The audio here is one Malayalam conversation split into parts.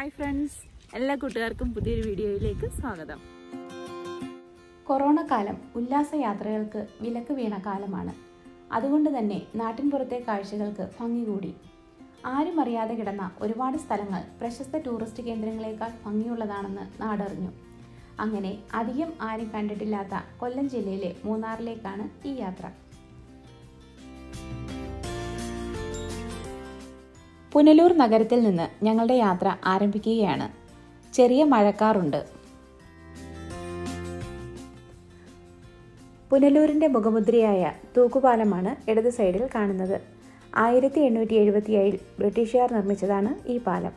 ഹായ് ഫ്രണ്ട്സ് എല്ലാ കൂട്ടുകാർക്കും പുതിയൊരു വീഡിയോയിലേക്ക് സ്വാഗതം കൊറോണ കാലം ഉല്ലാസയാത്രകൾക്ക് വിലക്ക് വീണ കാലമാണ് അതുകൊണ്ട് തന്നെ നാട്ടിൻപുറത്തെ കാഴ്ചകൾക്ക് ഭംഗി കൂടി ആരും അറിയാതെ കിടന്ന ഒരുപാട് സ്ഥലങ്ങൾ പ്രശസ്ത ടൂറിസ്റ്റ് കേന്ദ്രങ്ങളെക്കാൾ ഭംഗിയുള്ളതാണെന്ന് നാടറിഞ്ഞു അങ്ങനെ അധികം ആരും കണ്ടിട്ടില്ലാത്ത കൊല്ലം ജില്ലയിലെ മൂന്നാറിലേക്കാണ് ഈ യാത്ര പുനലൂർ നഗരത്തിൽ നിന്ന് ഞങ്ങളുടെ യാത്ര ആരംഭിക്കുകയാണ് ചെറിയ മഴക്കാറുണ്ട് പുനലൂരിൻ്റെ മുഖമുദ്രയായ തൂക്കുപാലമാണ് ഇടത് സൈഡിൽ കാണുന്നത് ആയിരത്തി എണ്ണൂറ്റി എഴുപത്തിയേഴിൽ ബ്രിട്ടീഷുകാർ നിർമ്മിച്ചതാണ് ഈ പാലം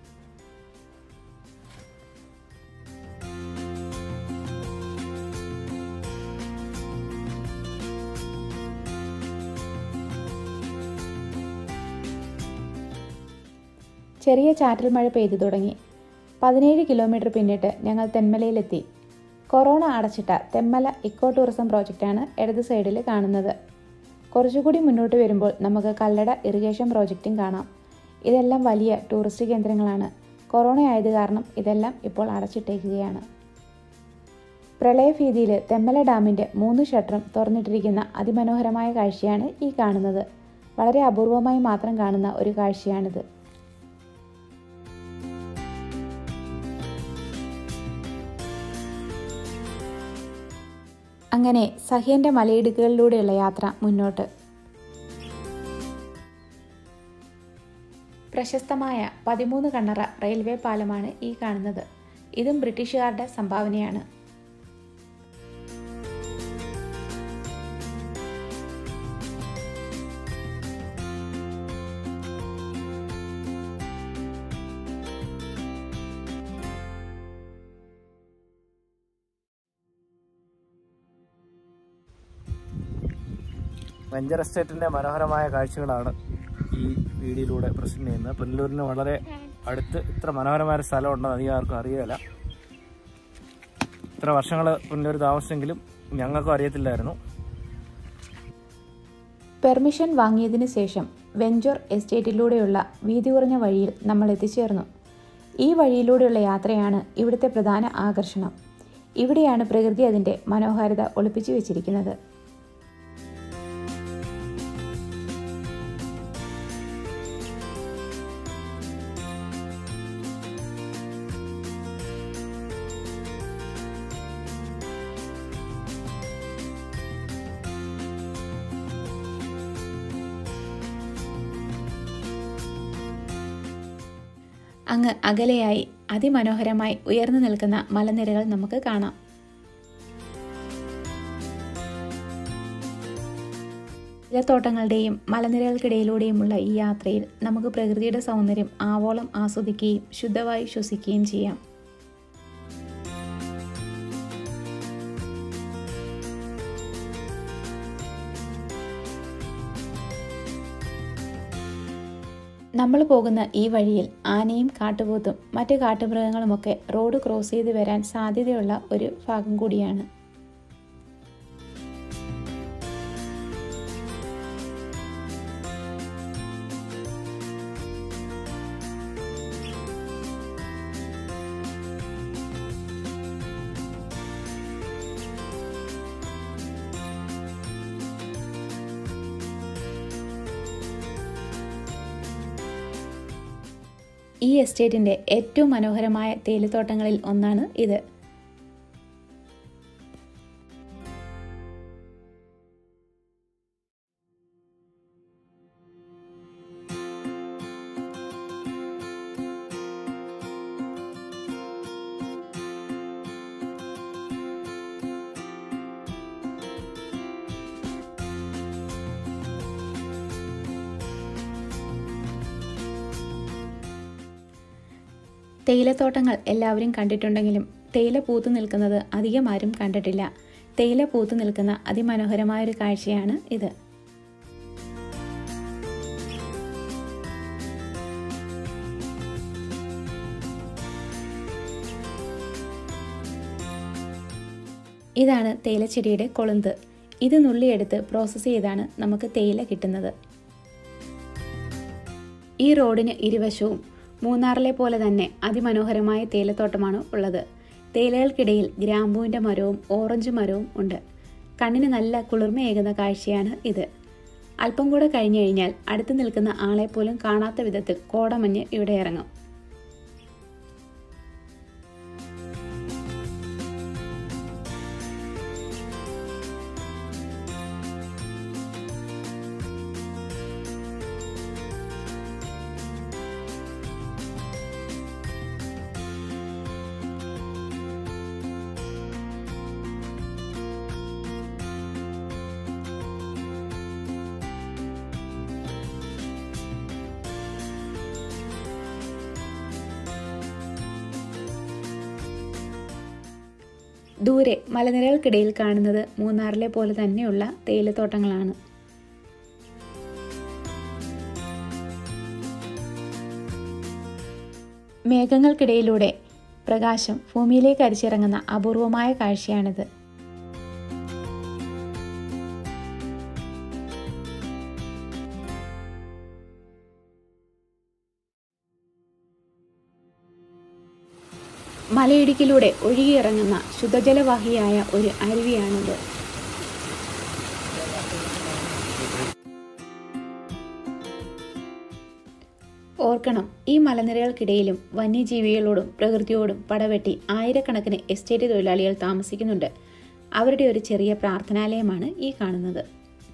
ചെറിയ ചാറ്റൽ മഴ പെയ്തു തുടങ്ങി പതിനേഴ് കിലോമീറ്റർ പിന്നിട്ട് ഞങ്ങൾ തെന്മലയിലെത്തി കൊറോണ അടച്ചിട്ട തെന്മല ഇക്കോ ടൂറിസം പ്രോജക്റ്റാണ് ഇടത് സൈഡിൽ കാണുന്നത് കുറച്ചുകൂടി മുന്നോട്ട് വരുമ്പോൾ നമുക്ക് കല്ലട ഇറിഗേഷൻ പ്രോജക്റ്റും കാണാം ഇതെല്ലാം വലിയ ടൂറിസ്റ്റ് കേന്ദ്രങ്ങളാണ് കൊറോണ ആയത് കാരണം ഇതെല്ലാം ഇപ്പോൾ അടച്ചിട്ടേക്കുകയാണ് പ്രളയഭീതിയിൽ തെമ്മല ഡാമിൻ്റെ മൂന്ന് ഷട്ടറും തുറന്നിട്ടിരിക്കുന്ന അതിമനോഹരമായ കാഴ്ചയാണ് ഈ കാണുന്നത് വളരെ അപൂർവമായി മാത്രം കാണുന്ന ഒരു കാഴ്ചയാണിത് അങ്ങനെ സഹ്യന്റെ മലയിടുക്കുകളിലൂടെയുള്ള യാത്ര മുന്നോട്ട് പ്രശസ്തമായ പതിമൂന്ന് കണ്ണറ റെയിൽവേ പാലമാണ് ഈ കാണുന്നത് ഇതും ബ്രിട്ടീഷുകാരുടെ സംഭാവനയാണ് വെഞ്ചർ എസ്റ്റേറ്റിന്റെ മനോഹരമായ കാഴ്ചകളാണ് ഈ വീഡിയോയിലൂടെ പ്രസന്റ് ചെയ്യുന്നത് പുനലൂരിന് വളരെ അടുത്ത് ഇത്ര മനോഹരമായ ഒരു സ്ഥലം ഉണ്ടെന്ന് അധികം ആർക്കും അറിയില്ല ഇത്ര വർഷങ്ങൾ പുനലൂർ താമസിച്ചെങ്കിലും ഞങ്ങൾക്കും അറിയത്തില്ലായിരുന്നു പെർമിഷൻ വാങ്ങിയതിനു ശേഷം വെഞ്ചർ എസ്റ്റേറ്റിലൂടെയുള്ള വീതി കുറഞ്ഞ വഴിയിൽ നമ്മൾ എത്തിച്ചേർന്നു ഈ വഴിയിലൂടെയുള്ള യാത്രയാണ് ഇവിടുത്തെ പ്രധാന ആകർഷണം ഇവിടെയാണ് പ്രകൃതി അതിൻ്റെ മനോഹാരിത ഒളിപ്പിച്ചു വെച്ചിരിക്കുന്നത് അങ്ങ് അകലെയായി അതിമനോഹരമായി ഉയർന്നു നിൽക്കുന്ന മലനിരകൾ നമുക്ക് കാണാം ഇലത്തോട്ടങ്ങളുടെയും മലനിരകൾക്കിടയിലൂടെയുമുള്ള ഈ യാത്രയിൽ നമുക്ക് പ്രകൃതിയുടെ സൗന്ദര്യം ആവോളം ആസ്വദിക്കുകയും ശുദ്ധവായു ശ്വസിക്കുകയും ചെയ്യാം നമ്മൾ പോകുന്ന ഈ വഴിയിൽ ആനയും കാട്ടുപോത്തും മറ്റ് കാട്ടുമൃഗങ്ങളുമൊക്കെ റോഡ് ക്രോസ് ചെയ്ത് വരാൻ സാധ്യതയുള്ള ഒരു ഭാഗം കൂടിയാണ് ഈ എസ്റ്റേറ്റിൻ്റെ ഏറ്റവും മനോഹരമായ തേയിലത്തോട്ടങ്ങളിൽ ഒന്നാണ് ഇത് തേയിലത്തോട്ടങ്ങൾ എല്ലാവരും കണ്ടിട്ടുണ്ടെങ്കിലും തേയില പൂത്തു നിൽക്കുന്നത് അധികം ആരും കണ്ടിട്ടില്ല തേയില പൂത്തു നിൽക്കുന്ന അതിമനോഹരമായൊരു കാഴ്ചയാണ് ഇത് ഇതാണ് തേയിലച്ചെടിയുടെ കൊളുന്ത് ഇത് നുള്ളിയെടുത്ത് പ്രോസസ്സ് ചെയ്താണ് നമുക്ക് തേയില കിട്ടുന്നത് ഈ റോഡിന് ഇരുവശവും മൂന്നാറിലെ പോലെ തന്നെ അതിമനോഹരമായ തേയിലത്തോട്ടമാണ് ഉള്ളത് തേയിലകൾക്കിടയിൽ ഗ്രാമ്പൂവിൻ്റെ മരവും ഓറഞ്ച് മരവും ഉണ്ട് കണ്ണിന് നല്ല കുളിർമയേകുന്ന കാഴ്ചയാണ് ഇത് അല്പം കൂടെ കഴിഞ്ഞു കഴിഞ്ഞാൽ അടുത്ത് നിൽക്കുന്ന ആളെ പോലും കാണാത്ത വിധത്തിൽ കോടമഞ്ഞ് ഇവിടെ ഇറങ്ങും ദൂരെ മലനിരകൾക്കിടയിൽ കാണുന്നത് മൂന്നാറിലെ പോലെ തന്നെയുള്ള തേയിലത്തോട്ടങ്ങളാണ് മേഘങ്ങൾക്കിടയിലൂടെ പ്രകാശം ഭൂമിയിലേക്ക് അരിച്ചിറങ്ങുന്ന അപൂർവമായ കാഴ്ചയാണിത് മലയിടുക്കിലൂടെ ഒഴുകിയിറങ്ങുന്ന ശുദ്ധജലവാഹിയായ ഒരു അരുവിയാണിത് ഓർക്കണം ഈ മലനിരകൾക്കിടയിലും വന്യജീവികളോടും പ്രകൃതിയോടും പടവെട്ടി ആയിരക്കണക്കിന് എസ്റ്റേറ്റ് തൊഴിലാളികൾ താമസിക്കുന്നുണ്ട് അവരുടെ ഒരു ചെറിയ പ്രാർത്ഥനാലയമാണ് ഈ കാണുന്നത്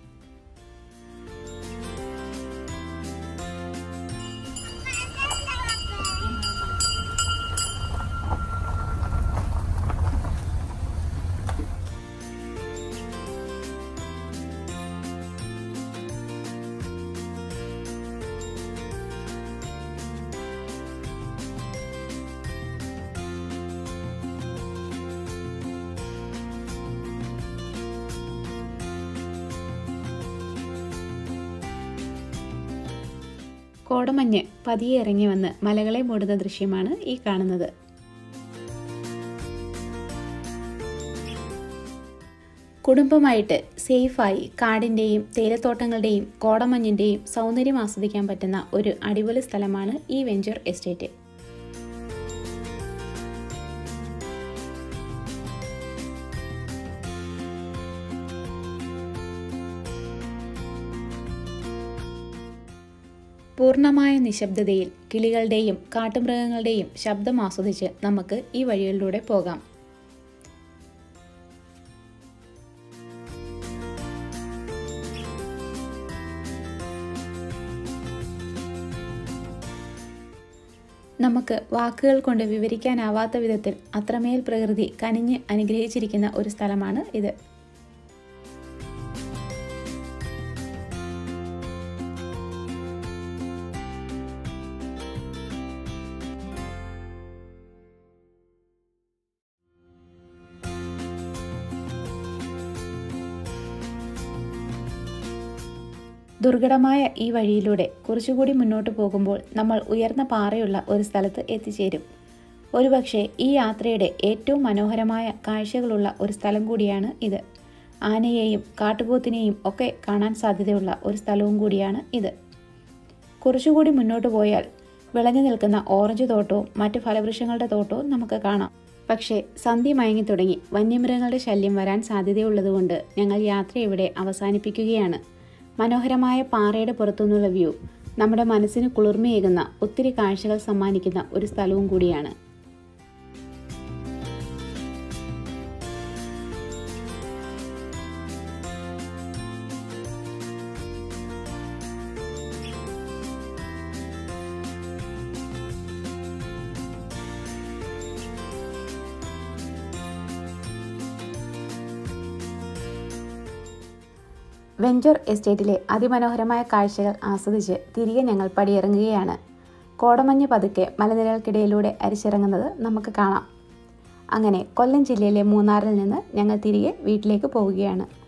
കോടമഞ്ഞ് പതിയെ ഇറങ്ങി വന്ന് മലകളെ മൂടുന്ന ദൃശ്യമാണ് ഈ കാണുന്നത് കുടുംബമായിട്ട് സേഫായി കാടിൻ്റെയും തേയിലത്തോട്ടങ്ങളുടെയും കോടമഞ്ഞിൻ്റെയും സൗന്ദര്യം ആസ്വദിക്കാൻ പറ്റുന്ന ഒരു അടിപൊളി സ്ഥലമാണ് ഈ വെഞ്ചർ എസ്റ്റേറ്റ് പൂർണ്ണമായ നിശബ്ദതയിൽ കിളികളുടെയും കാട്ടുമൃഗങ്ങളുടെയും ശബ്ദം ആസ്വദിച്ച് നമുക്ക് ഈ വഴികളിലൂടെ പോകാം നമുക്ക് വാക്കുകൾ കൊണ്ട് വിവരിക്കാനാവാത്ത വിധത്തിൽ അത്രമേൽ പ്രകൃതി കനിഞ്ഞ് അനുഗ്രഹിച്ചിരിക്കുന്ന ഒരു സ്ഥലമാണ് ഇത് ദുർഘടമായ ഈ വഴിയിലൂടെ കുറച്ചുകൂടി മുന്നോട്ട് പോകുമ്പോൾ നമ്മൾ ഉയർന്ന പാറയുള്ള ഒരു സ്ഥലത്ത് എത്തിച്ചേരും ഒരുപക്ഷെ ഈ യാത്രയുടെ ഏറ്റവും മനോഹരമായ കാഴ്ചകളുള്ള ഒരു സ്ഥലം കൂടിയാണ് ഇത് ആനയെയും കാട്ടുപോത്തിനെയും ഒക്കെ കാണാൻ സാധ്യതയുള്ള ഒരു സ്ഥലവും കൂടിയാണ് ഇത് കുറച്ചുകൂടി മുന്നോട്ട് പോയാൽ വിളഞ്ഞു നിൽക്കുന്ന ഓറഞ്ച് തോട്ടവും മറ്റ് ഫലവൃക്ഷങ്ങളുടെ തോട്ടവും നമുക്ക് കാണാം പക്ഷേ സന്ധ്യ മയങ്ങി തുടങ്ങി വന്യമൃഗങ്ങളുടെ ശല്യം വരാൻ സാധ്യതയുള്ളതുകൊണ്ട് ഞങ്ങൾ യാത്ര ഇവിടെ അവസാനിപ്പിക്കുകയാണ് മനോഹരമായ പാറയുടെ പുറത്തുനിന്നുള്ള വ്യൂ നമ്മുടെ മനസ്സിന് കുളിർമയേകുന്ന ഒത്തിരി കാഴ്ചകൾ സമ്മാനിക്കുന്ന ഒരു സ്ഥലവും കൂടിയാണ് വെഞ്ചർ എസ്റ്റേറ്റിലെ അതിമനോഹരമായ കാഴ്ചകൾ ആസ്വദിച്ച് തിരികെ ഞങ്ങൾ പടിയിറങ്ങുകയാണ് കോടമഞ്ഞ് പതുക്കെ മലനിരകൾക്കിടയിലൂടെ അരിച്ചിറങ്ങുന്നത് നമുക്ക് കാണാം അങ്ങനെ കൊല്ലം ജില്ലയിലെ മൂന്നാറിൽ നിന്ന് ഞങ്ങൾ തിരികെ വീട്ടിലേക്ക് പോവുകയാണ്